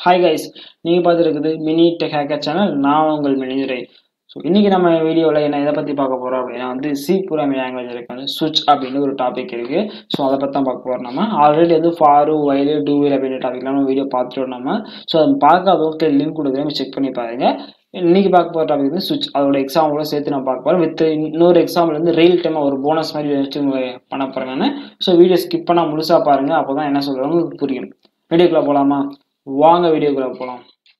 hi guys நீங்கள் பார்த்துருக்குது mini tech hacker channel நான் உங்கள் மினிதுரை ஸோ இன்றைக்கி நம்ம வீடியோவில் என்ன எதை பற்றி பார்க்க போகிறோம் அப்படின்னா வந்து சி ப்ரோக்ராமிங் லாங்குவேஜ் இருக்கு வந்து சுவிட்ச் அப்படின்னு ஒரு டாபிக் இருக்குது ஸோ அதை பற்றி தான் பார்க்க போகிறோம் நம்ம ஆல்ரெடி வந்து ஃபாரு வயலு டூவில் அப்படின்ற டாபிக்லாம் நம்ம வீடியோ பார்த்துட்டோம் நம்ம ஸோ அதை பார்க்காதவங்க லிங்க் கொடுக்குறேன் செக் பண்ணி பாருங்க இன்னைக்கு பார்க்க போகிற டாபிக் வந்து சுவிட்ச் அதோட எக்ஸாம்பிளோட சேர்த்து நான் பார்க்க போகிறேன் வித் இன்னொரு எக்ஸாம்பிள் வந்து ரியல் டைமாக ஒரு போனஸ் மாதிரி வச்சு பண்ண போகிறேன் நான் ஸோ வீடியோ ஸ்கிப் பண்ணால் முழுசாக பாருங்கள் அப்போ தான் என்ன சொல்கிறாங்க உங்களுக்கு புரியும் வீடியோக்குள்ளே போகலாமா வாங்க வீடியோக்குள்ளே போகலாம்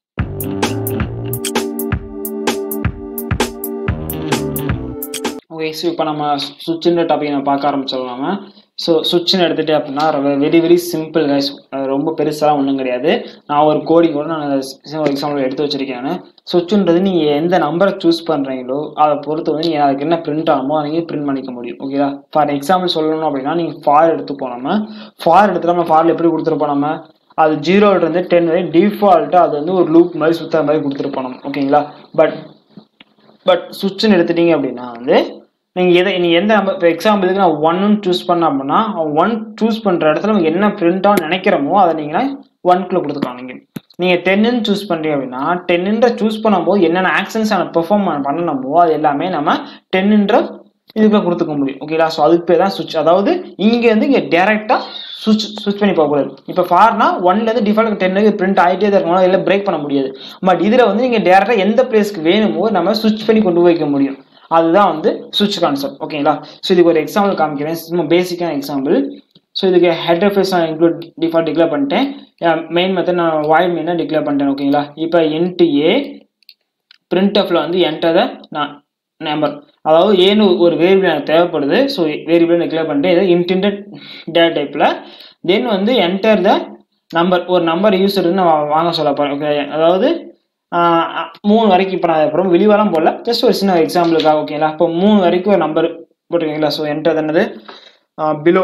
ஓகே ஸோ இப்போ நம்ம சுவிட்சுன்ற டாபிக் நம்ம பார்க்க ஆரம்பிச்சிடலாம் நம்ம ஸோ சுவிட்சுன்னு எடுத்துகிட்டே அப்படின்னா வெரி வெரி சிம்பிள் கைஸ் ரொம்ப பெருசாலாம் ஒன்றும் கிடையாது நான் ஒரு கோடிங் கூட நான் ஒரு எக்ஸாம்பிள் எடுத்து வச்சிருக்கேன் சுவிட்சுன்றது நீங்கள் எந்த நம்பரை சூஸ் பண்ணுறீங்களோ அதை பொறுத்து வந்து நீங்கள் அதுக்கு என்ன பிரிண்ட் ஆகுமோ அதை நீங்கள் பிரிண்ட் பண்ணிக்க முடியும் ஓகேவா ஃபார் எக்ஸாம்பிள் சொல்லணும் அப்படின்னா நீங்கள் ஃபார் எடுத்துப்போம் நம்ம ஃபார் எடுத்து நம்ம ஃபாரில் எப்படி கொடுத்துருப்போம் நம்ம அது ஜீரோலேருந்து டென் வரை டிஃபால்ட்டாக அது வந்து ஒரு லூப் மாதிரி சுற்றுற மாதிரி கொடுத்துருப்போம் நம்ம ஓகேங்களா பட் பட் சுவிட்சுன்னு எடுத்துட்டீங்க அப்படின்னா வந்து நீங்கள் எதை நீங்கள் எந்த நம்பர் இப்போ எக்ஸாம்பிளுக்கு நான் ஒன்னு சூஸ் பண்ண அப்படின்னா ஒன் சூஸ் பண்ணுற இடத்துல நம்ம என்ன பிரிண்டாக நினைக்கிறோமோ அதை நீங்கள் ஒன்குள்ளே கொடுத்துக்கலாம் நீங்கள் நீங்கள் டென்னு சூஸ் பண்ணுறீங்க அப்படின்னா டென்னுன்ற சூஸ் பண்ணும்போது என்னென்ன ஆக்ஷன்ஸ் நம்ம பெர்ஃபார்ம் பண்ணணுமோ அது எல்லாமே நம்ம டென்னுன்ற இதுக்குள்ள கொடுத்துக்க முடியும் ஓகேங்களா ஸோ அதுக்கு பேர் தான் சுவிட்ச் அதாவது இங்கே வந்து இங்கே டேரெக்டாக சுவிட்ச் சுவிட்ச் பண்ணி போகக்கூடாது இப்போ ஃபார்னா ஒன்லேருந்து டிஃபால்ட் டென்னுக்கு பிரிண்ட் ஆகிட்டே தான் இருக்கணும் எல்லாம் பிரேக் பண்ண முடியாது பட் இதில் வந்து நீங்கள் டேரெக்டாக எந்த பிளேஸ்க்கு வேணுமோ நம்ம சுவிட்ச் பண்ணி கொண்டு வைக்க முடியும் அதுதான் வந்து சுவிட்ச் கான்செப்ட் ஓகேங்களா ஸோ இதுக்கு ஒரு எக்ஸாம்பிள் காமிக்கிறேன் சும்மா பேசிக்கான எக்ஸாம்பிள் ஸோ இதுக்கு ஹெட் ஃபேஸ் நான் இன்க்ளூட் டிஃபால்ட் டிக்ளேர் பண்ணிட்டேன் மெயின் மெத்தட் நான் வாய்ட் மெயினாக டிக்ளேர் பண்ணிட்டேன் ஓகேங்களா இப்போ என்ட்டு ஏ பிரிண்ட் எஃப்ல வந்து என்டர் நான் நம்பர் அதாவது ஏன்னு ஒரு வேரியபிள் எனக்கு தேவைப்படுது ஸோ வேரியபிள் டிக்ளேர் பண்ணிட்டு இதை இன்டென்டட் டேட்டா டைப்பில் தென் வந்து என்டர் த நம்பர் ஒரு நம்பர் யூஸர் நான் வாங்க சொல்ல போகிறேன் ஓகே அதாவது மூணு வரைக்கும் இப்போ நான் அப்புறம் வெளிவரம் போடல ஜஸ்ட் ஒரு சின்ன எக்ஸாம்பிளுக்காக ஓகேங்களா இப்போ மூணு வரைக்கும் ஒரு நம்பர் போட்டுருக்கீங்களா ஸோ என்டர் என்னது பிலோ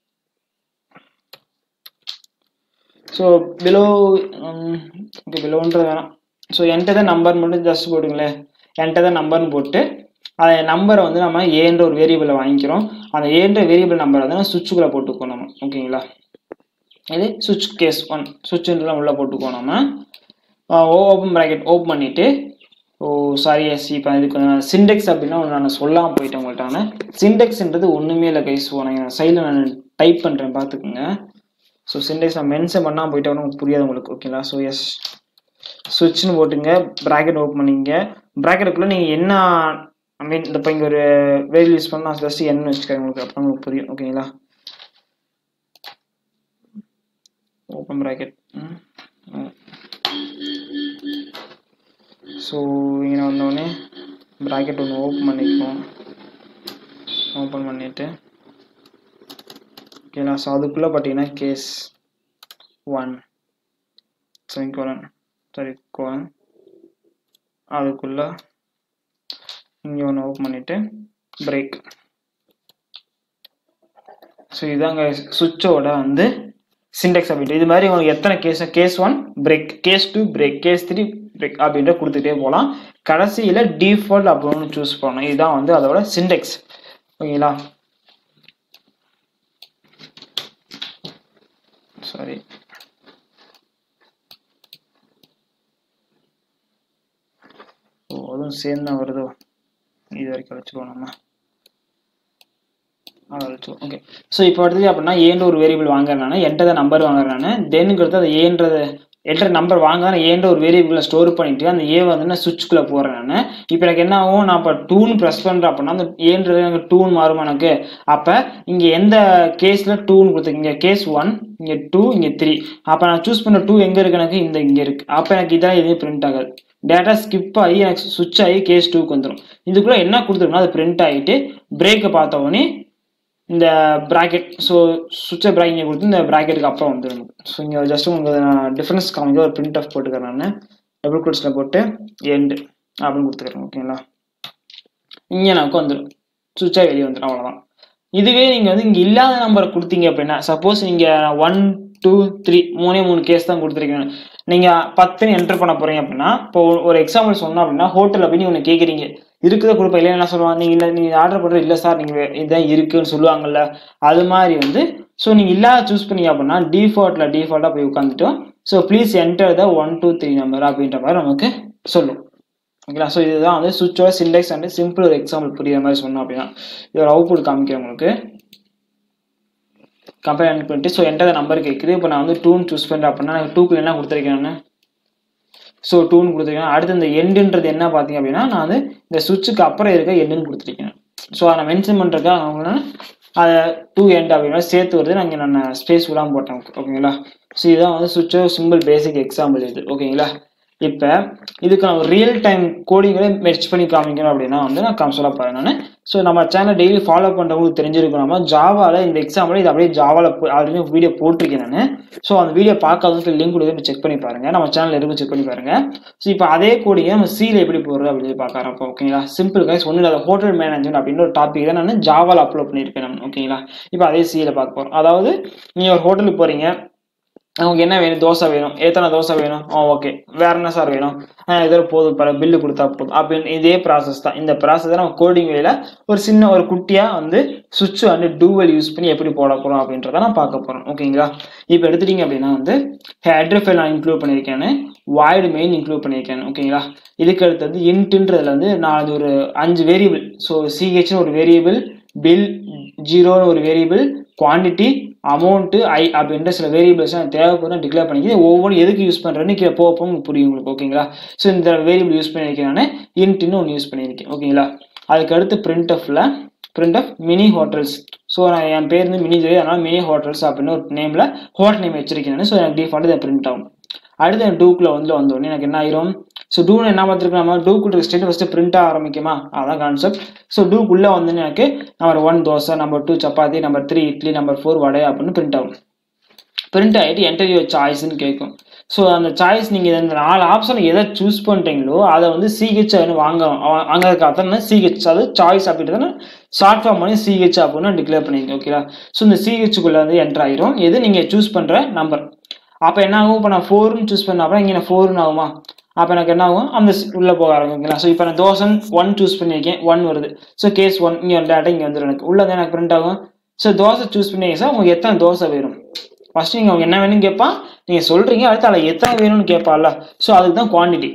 ஸோ பிலோ ஓகே பிலோன்றது வேணாம் ஸோ என்கிட்ட தான் நம்பர் மட்டும் ஜஸ்ட் போட்டுங்களேன் என்கிட்ட தான் நம்பர்னு போட்டு அந்த நம்பரை வந்து நம்ம ஏன்ற ஒரு வேரியபிளை வாங்கிக்கிறோம் அந்த ஏன்ற வேரியபிள் நம்பரை வந்து சுவிட்சுக்குள்ளே போட்டுக்கோ நம்ம ஓகேங்களா இது சுவிட்ச் கேஸ் ஒன் சுவிட்சுன்ற உள்ளே போட்டுக்கோ நம்ம ஓப்பன் ப்ராக்கெட் ஓப்பன் பண்ணிவிட்டு ஓ சாரி எஸ் இப்போ இதுக்கு சிண்டெக்ஸ் அப்படின்னா நான் சொல்லாமல் போயிட்டேன் உங்கள்கிட்ட சிண்டெக்ஸ்ன்றது ஒன்றுமே இல்லை கைஸ் நான் சைடில் நான் டைப் பண்ணுறேன் பார்த்துக்குங்க ஸோ சிண்டெக்ஸ் நான் மென்ஷன் பண்ணால் போயிட்டா உங்களுக்கு புரியாது உங்களுக்கு ஓகேங்களா ஸோ எஸ் சுவிட்ச்னு போட்டுங்க ப்ராக்கெட் ஓப்பன் பண்ணிங்க ப்ராக்கெட்டுக்குள்ளே நீங்கள் என்ன ஐ மீன் இந்த இப்போ இங்கே ஒரு வேரியல் யூஸ் பண்ணால் ஜஸ்ட் என்ன வச்சுக்கிறேன் உங்களுக்கு அப்போ உங்களுக்கு புரியும் ஓகேங்களா ஓப்பன் ப்ராக்கெட் ஸோ இங்கே வந்தோடனே ப்ராக்கெட் ஒன்று ஓப்பன் பண்ணிக்குவோம் ஓப்பன் பண்ணிவிட்டு ஓகேங்களா ஸோ அதுக்குள்ளே பார்த்தீங்கன்னா case one semicolon sorry colon அதுக்குள்ளே இங்கே ஒன்று ஓப்பன் பண்ணிவிட்டு பிரேக் ஸோ இதாங்க சுவிட்சோட வந்து சிண்டெக்ஸ் அப்படின்ட்டு இது மாதிரி உங்களுக்கு எத்தனை case case one break case two break case three break அப்படின்ற கொடுத்துட்டே போகலாம் கடைசியில் டிஃபால்ட் அப்படின்னு சூஸ் பண்ணணும் இதுதான் வந்து அதோட சிண்டெக்ஸ் ஓகேங்களா சாரி ஓ அதுவும் சேர்ந்து தான் வருதோ இது வரைக்கும் வச்சுருவோம் நம்ம அதை வச்சுருவோம் ஓகே ஸோ இப்போ அடுத்தது அப்படின்னா ஏன்ற ஒரு வேரியபிள் வாங்குறேன் நான் என்கிட்ட தான் நம்பர் வாங்குறேன் நான் தென்னுங்கிறது அது ஏன்றது என்கிட்ட நம்பர் வாங்க ஏன்ற ஒரு வேரியபிளை ஸ்டோர் பண்ணிட்டு அந்த ஏ வந்து நான் சுவிட்சுக்குள்ளே போகிறேன் நான் இப்போ எனக்கு என்ன ஆகும் நான் இப்போ டூன் ப்ரெஸ் பண்ணுறேன் அப்படின்னா அந்த ஏன்றது எனக்கு டூன் மாறும் எனக்கு அப்போ இங்கே எந்த கேஸில் டூன்னு கொடுத்துருக்கீங்க கேஸ் ஒன் இங்கே டூ இங்கே த்ரீ அப்போ நான் சூஸ் பண்ண டூ எங்கே இருக்கு எனக்கு இந்த இங்கே இருக்குது அப்போ எனக்கு இதெல்லாம் எதுவும் பிரிண்ட் ஆகாது டேட்டா ஸ்கிப் ஆகி எனக்கு சுவிட்ச் ஆகி கேஸ் டூக்கு வந்துடும் இதுக்குள்ளே என்ன கொடுத்துருக்கணும் அது பிரிண்ட் ஆகிட்டு பிரேக்கை பார்த்த உடனே இந்த ப்ராக்கெட் ஸோ சுவிட்சை ப்ராக்கிங்கை கொடுத்து இந்த ப்ராக்கெட்டுக்கு அப்புறம் வந்துடும் ஸோ இங்கே ஜஸ்ட் உங்களுக்கு நான் டிஃப்ரென்ஸ் காமிக்க ஒரு பிரிண்ட் ஆஃப் போட்டுக்கிறேன் நான் டபுள் கோட்ஸில் போட்டு எண்டு அப்படின்னு கொடுத்துக்கிறேன் ஓகேங்களா இங்கே நமக்கு வந்துடும் சுவிட்சாக வெளியே வந்துடும் அவ்வளோதான் இதுவே நீங்கள் வந்து இங்கே இல்லாத நம்பரை கொடுத்தீங்க அப்படின்னா சப்போஸ் நீங்கள் ஒன் டூ த்ரீ மூணே மூணு கேஸ் தான் கொடுத்துருக்கீங்க நீங்கள் பத்துன்னு என்டர் பண்ண போகிறீங்க அப்படின்னா இப்போ ஒரு எக்ஸாம்பிள் சொன்னோம் அப்படின்னா ஹோட்டலில் போய் ஒன்று கேட்குறீங்க இருக்குத கொடுப்ப இல்லை என்ன சொல்லுவாங்க நீங்கள் இல்லை நீங்கள் ஆர்டர் பண்ணுறது இல்லை சார் நீங்கள் இதுதான் இருக்குன்னு சொல்லுவாங்கல்ல அது மாதிரி வந்து ஸோ நீங்கள் இல்லாத சூஸ் பண்ணீங்க அப்படின்னா டிஃபால்ட்டில் டிஃபால்ட்டாக போய் உட்காந்துட்டு so please enter the one two three number அப்படின்ற மாதிரி நமக்கு சொல்லும் ஓகேங்களா ஸோ இதுதான் வந்து சுவிட்சோட சிண்டெக்ஸ் அண்ட் சிம்பிள் ஒரு எக்ஸாம்பிள் புரியுற மாதிரி சொன்னோம் அப்படின்னா இது ஒரு அவுட்புட் காமிக்கிறேன் உங்களுக்கு கம்பேர் பண்ணிட்டு ஸோ என்டர் நம்பர் கேட்குது இப்போ நான் வந்து டூன்னு சூஸ் பண்ணுறேன் அப்படின்னா நான் டூக்கு என்ன கொடுத்துருக்கேன் நான் ஸோ டூன்னு கொடுத்துருக்கேன் அடுத்து இந்த எண்டுன்றது என்ன பார்த்தீங்க அப்படின்னா நான் வந்து இந்த சுவிட்சுக்கு அப்புறம் இருக்க எண்டுன்னு கொடுத்துருக்கேன் ஸோ அதை மென்ஷன் பண்ணுறதுக்காக அவங்க அதை டூ எண்ட் அப்படின்னா சேர்த்து வருது நான் இங்கே நான் ஸ்பேஸ் விடாமல் போட்டேன் ஓகேங்களா ஸோ இதுதான் வந்து சுவிட்சோ சிம்பிள் பேசிக் எக்ஸாம்பிள் இது ஓகேங்களா இப்போ இதுக்கு நான் ஒரு ரியல் டைம் கோடிங்களை மெர்ச் பண்ணி காமிக்கணும் அப்படின்னா வந்து நான் கம்சலாக போகிறேன் நான் ஸோ நம்ம சேனல் டெய்லி ஃபாலோ பண்ணுறவங்களுக்கு தெரிஞ்சிருக்கும் நம்ம ஜாவாவில் இந்த எக்ஸாம்பிள் இது அப்படியே ஜாவாவில் ஆல்ரெடி வீடியோ போட்டிருக்கேன் நான் ஸோ அந்த வீடியோ பார்க்காதவங்களுக்கு லிங்க் கொடுத்து செக் பண்ணி பாருங்கள் நம்ம சேனல் இருக்கும் செக் பண்ணி பாருங்கள் ஸோ இப்போ அதே கோடியை நம்ம சீல எப்படி போடுறது அப்படின்னு பார்க்க ஆரம்பிப்போம் ஓகேங்களா சிம்பிள் கைஸ் ஒன்றும் இல்லை ஹோட்டல் மேனேஜ்மெண்ட் அப்படின்ற ஒரு டாபிக் தான் நான் ஜாவாவில் அப்லோட் பண்ணியிருக்கேன் நான் ஓகேங்களா இப்போ அதே சீல பார்க்க போகிறோம் அதாவது நீங்கள் ஒரு ஹோட்டலுக்கு போகிறீங்க உங்களுக்கு என்ன வேணும் தோசை வேணும் எத்தனை தோசை வேணும் ஆ ஓகே வேற என்ன சார் வேணும் ஏதோ போதும் பர பில்லு கொடுத்தா போதும் அப்படின்னு இதே ப்ராசஸ் தான் இந்த ப்ராசஸ் நம்ம கோடிங் வேல ஒரு சின்ன ஒரு குட்டியாக வந்து சுவிட்ச் வந்து டூவல் யூஸ் பண்ணி எப்படி போட போகிறோம் அப்படின்றத நான் பார்க்க போகிறோம் ஓகேங்களா இப்போ எடுத்துட்டீங்க அப்படின்னா வந்து ஹெட்ரு ஃபைல் நான் இன்க்ளூட் பண்ணியிருக்கேன்னு வாய்டு மெயின் இன்க்ளூட் பண்ணியிருக்கேன் ஓகேங்களா இதுக்கு அடுத்தது இன்ட்டுன்றதுல வந்து நான் அது ஒரு அஞ்சு வேரியபிள் ஸோ சிஹெச்னு ஒரு வேரியபிள் பில் ஜீரோன்னு ஒரு வேரியபிள் குவான்டிட்டி அமௌண்ட்டு ஐ அப்படின்ற சில வேரியபிள்ஸ் எனக்கு தேவைப்படும் டிக்ளேர் பண்ணிக்கிறேன் ஒவ்வொன்றும் எதுக்கு யூஸ் பண்ணுறேன்னு கீழே போக போக உங்களுக்கு புரியும் உங்களுக்கு ஓகேங்களா ஸோ இந்த வேரியபிள் யூஸ் பண்ணியிருக்கேன் நான் இன்ட்டுன்னு ஒன்று யூஸ் பண்ணியிருக்கேன் ஓகேங்களா அதுக்கு அடுத்து பிரிண்ட் ஆஃப்ல print of mini hotels so நான் என் பேர் வந்து மினி ஜெய் அதனால் மினி ஹோட்டல்ஸ் அப்படின்னு ஒரு நேமில் ஹோட்டல் நேம் வச்சிருக்கேன் ஸோ எனக்கு டிஃபால்ட் இதை பிரிண்ட் ஆகும் அடுத்து எனக்கு டூக்கில் வந்து வந்தோடனே எனக்கு என்ன ஆயிரும் ஸோ டூன்னு என்ன பார்த்துருக்கோம் நம்ம டூக்கு ஸ்டேட் ஃபஸ்ட்டு பிரிண்ட்டாக ஆரம்பிக்குமா அதான் கான்செப்ட் ஸோ டூக்குள்ளே வந்து எனக்கு number one dosa number two chapati number three idli number four vada அப்படின்னு பிரிண்ட் ஆகும் பிரிண்ட் ஆகிட்டு என்டர் யூர் சாய்ஸ்ன்னு கேட்கும் ஸோ அந்த சாய்ஸ் நீங்கள் இந்த நாலு ஆப்ஷன் எதை சூஸ் பண்ணுறீங்களோ அதை வந்து சிஹெச் வாங்க வாங்கிறதுக்கு அர்த்தம் சிஹெச் அது சாய்ஸ் அப்படின்றத ஷார்ட் ஃபார்ம் பண்ணி சிஹெச் அப்படின்னு டிக்ளேர் பண்ணிருக்கேன் ஓகேங்களா ஸோ இந்த சிஹெச்சுக்குள்ளே வந்து என்டர் ஆயிரும் எது நீங்கள் சூஸ் பண்ணுற நம்பர் அப்போ என்ன ஆகும் இப்போ நான் ஃபோர்னு சூஸ் பண்ண அப்புறம் இங்கே நான் ஃபோர்னு ஆகுமா அப்போ எனக்கு என்ன ஆகும் அந்த உள்ளே போக ஆரம்பிங்களா ஸோ இப்போ நான் தோசன் ஒன் சூஸ் பண்ணியிருக்கேன் ஒன் வருது ஸோ கேஸ் ஒன் இங்கே டேட்டா இங்கே வந்துடும் எனக்கு உள்ளே எனக்கு பிரிண்ட் ஆகும் ஸோ தோசை சூஸ் பண்ணிங்க சார் உங்களுக்கு எத்தனை தோசை வேணும் ஃபர்ஸ்ட் நீங்கள் அவங்க என்ன வேணும்னு கேட்பான் நீங்கள் சொல்கிறீங்க அடுத்து அதில் எத்தனை வேணும்னு கேட்பால ஸோ அதுக்கு தான் குவான்டிட்டி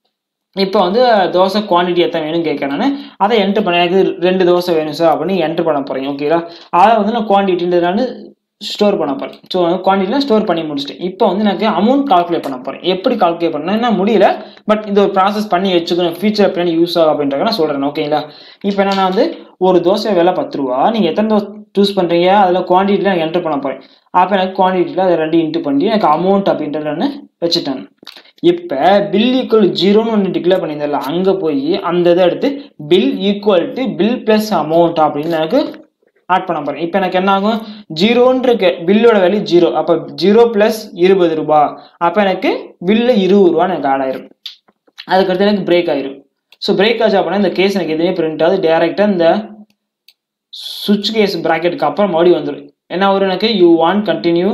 இப்போ வந்து தோசை குவான்டிட்டி எத்தனை வேணும்னு கேட்கறேன் நான் அதை என்ட்ரு பண்ண எனக்கு ரெண்டு தோசை வேணும் சார் அப்படின்னு என்ட்ரு பண்ண போகிறீங்க ஓகேங்களா அதை வந்து நான் குவான்டிட்டின்றது நான் ஸ்டோர் பண்ண போகிறேன் ஸோ குவான்டிட்டிலாம் ஸ்டோர் பண்ணி முடிச்சிட்டேன் இப்போ வந்து எனக்கு அமௌண்ட் கால்குலேட் பண்ண போகிறேன் எப்படி கால்குலேட் பண்ணேன்னா முடியல பட் இது ஒரு ப்ராசஸ் பண்ணி வச்சுக்கணும் ஃபியூச்சர் பின்னாடி யூஸ் ஆகும் அப்படின்றத நான் சொல்கிறேன் ஓகேங்களா இப்போ என்னன்னா வந்து ஒரு தோசை விலை பத்து ரூபா நீங்கள் எத்தனை தோசை சூஸ் பண்ணுறீங்க அதில் குவான்டிட்டியில் எனக்கு என்ட்ரு பண்ண போகிறேன் அப்போ எனக்கு குவான்டிட்டியில் அதை ரெண்டு இன்ட்டு பண்ணி எனக்கு அமௌண்ட் அப்படின்றத நான் வச்சுட்டேன் இப்போ பில் ஈக்குவல் ஜீரோன்னு ஒன்று டிக்ளேர் பண்ணியிருந்தல அங்கே போய் அந்த இதை எடுத்து bill equal to bill plus amount அப்படின்னு எனக்கு ஆட் பண்ண போகிறேன் இப்போ எனக்கு என்ன ஆகும் ஜீரோன்னு இருக்கு பில்லோட வேல்யூ ஜீரோ அப்போ ஜீரோ ப்ளஸ் இருபது ரூபா அப்போ எனக்கு பில்லு இருபது ரூபா எனக்கு ஆட் ஆயிரும் அதுக்கடுத்து எனக்கு பிரேக் ஆயிரும் ஸோ பிரேக் ஆச்சு அப்படின்னா இந்த கேஸ் எனக்கு எதுவுமே பிரிண்ட் ஆகுது டேரெக்டாக இந்த சுவிட்ச் கேஸ் ப்ராக்கெட்டுக்கு அப்புறம் மறுபடியும் வந்துடும் என்ன வரும் எனக்கு you want continue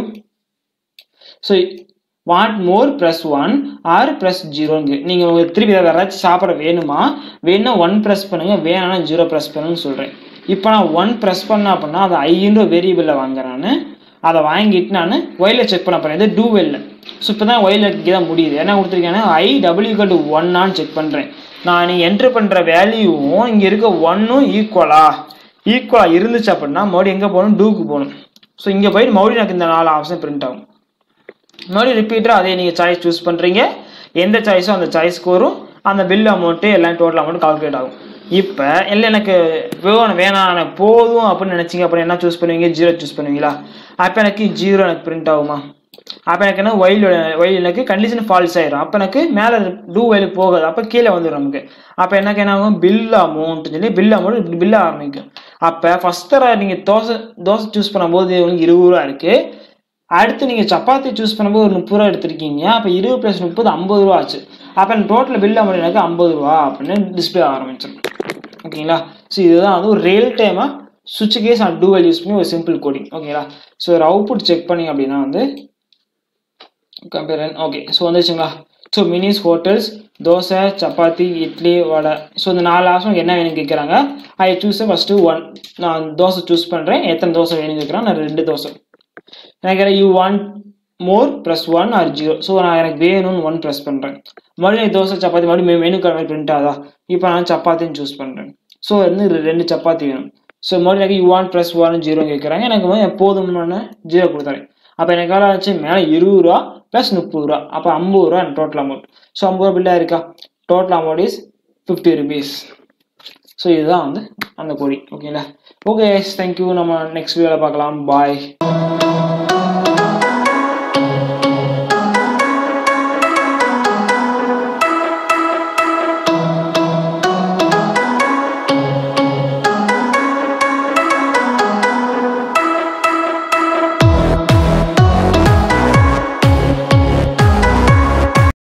so want more plus one or plus ஜீரோங்க நீங்கள் உங்களுக்கு திருப்பி வேறு ஏதாச்சும் சாப்பிட வேணுமா வேணும்னா ஒன் ப்ரெஸ் பண்ணுங்க வேணும்னா ஜீரோ ப்ரெஸ் பண்ணுன்னு சொல்கிறேன் இப்போ நான் ஒன் ப்ரெஸ் பண்ண அப்படின்னா அது ஐன்ற வேரியபிளில் வாங்குறேன் நான் அதை வாங்கிட்டு நான் ஒயில செக் பண்ண போகிறேன் இது டூ வெல்ல ஸோ இப்போ தான் ஒயில தான் முடியுது என்ன கொடுத்துருக்கேன்னா ஐ டபிள்யூ டு ஒன்னான்னு செக் பண்ணுறேன் நான் நீ என்ட்ரு பண்ணுற வேல்யூவும் இங்கே இருக்க ஒன்னும் ஈக்குவலா ஈக்குவலாக இருந்துச்சு அப்படின்னா மறுபடியும் எங்கே போகணும் டூக்கு போகணும் ஸோ இங்கே போயிட்டு மறுபடியும் எனக்கு இந்த நாலு ஆப்ஷன் பிரிண்ட் ஆகும் மறுபடியும் ரிப்பீட்டராக அதே நீங்கள் சாய்ஸ் சூஸ் பண்ணுறீங்க எந்த சாய்ஸோ அந்த சாய்ஸ்க்கு வரும் அந்த பில் அமௌண்ட்டு எல்லாம் டோட்டல் அமௌண்ட் கால்குலேட் ஆகும் இப்போ இல்லை எனக்கு வேணும் வேணாம் எனக்கு போதும் அப்படின்னு நினச்சிங்க அப்புறம் என்ன சூஸ் பண்ணுவீங்க ஜீரோ சூஸ் பண்ணுவீங்களா அப்போ எனக்கு ஜீரோ எனக்கு பிரிண்ட் ஆகுமா அப்போ எனக்கு என்ன ஒயில் ஒயில் எனக்கு கண்டிஷன் ஃபால்ஸ் ஆயிரும் அப்போ எனக்கு மேலே டூ ஒயிலுக்கு போகாது அப்போ கீழே வந்துடும் நமக்கு அப்போ எனக்கு என்ன ஆகும் பில் அமௌண்ட் சொல்லி பில் அமௌண்ட் பில்ல ஆரம்பிக்கும் அப்போ ஃபஸ்ட் தர நீங்கள் தோசை தோசை சூஸ் பண்ணும்போது உங்களுக்கு இருபது ரூபா இருக்குது அடுத்து நீங்கள் சப்பாத்தி சூஸ் பண்ணும்போது ஒரு முப்பது ரூபா எடுத்திருக்கீங்க அப்போ இருபது ப்ளஸ் முப்பது ஐம்பது ரூபா ஆச்சு அப்போ எனக்கு டோட்டல் பில் அமௌண்ட் எனக்கு ஐம்பது ரூபா அப்படின்னு டிஸ்பிளே ஆரம்பிச்சிடும் ஓகேங்களா ஸோ இதுதான் வந்து ஒரு ரியல் டைமாக சுவிட்ச் கேஸ் அண்ட் டூவல் யூஸ் பண்ணி ஒரு சிம்பிள் கோடிங் ஓகேங்களா ஸோ ஒரு அவுட்புட் செக் பண்ணி அப்படின்னா வந்து கம்பேர் ஓகே ஸோ வந்துச்சுங்களா so Mini's hotels dosa chapati idli vada so இந்த நாலு ஆப்ஷன் என்ன வேணும்னு கேட்குறாங்க ஐ சூஸ் ஃபஸ்ட்டு ஒன் நான் தோசை சூஸ் பண்ணுறேன் எத்தனை தோசை வேணும்னு கேட்குறேன் நான் ரெண்டு தோசை எனக்கு you want more plus one or zero so நான் எனக்கு வேணும்னு ஒன் ப்ரெஸ் பண்ணுறேன் மறுபடியும் தோசை சப்பாத்தி மறுபடியும் மெனு கார்டு மாதிரி பிரிண்ட் ஆகுதா இப்போ நான் சப்பாத்தின்னு சூஸ் பண்ணுறேன் ஸோ வந்து ரெ- ரெண்டு சப்பாத்தி வேணும் ஸோ மறுபடியும் எனக்கு you one plus one zero கேட்குறாங்க எனக்கு வந்து போதும்னு ஜீரோ கொடுத்தாரு அப்போ எனக்கு எவ்வளோ ஆச்சு மேலே இருபது ரூபா ப்ளஸ் முப்பது ரூபா அப்போ ஐம்பது ரூபா டோட்டல் அமௌண்ட் ஸோ ஐம்பது ரூபா பில்லாக இருக்கா total amount is fifty rupees so இதுதான் வந்து அந்த கோடி ஓகேங்களா ஓகே தேங்க்யூ நம்ம நெக்ஸ்ட் வீடியோவில் பார்க்கலாம் பாய்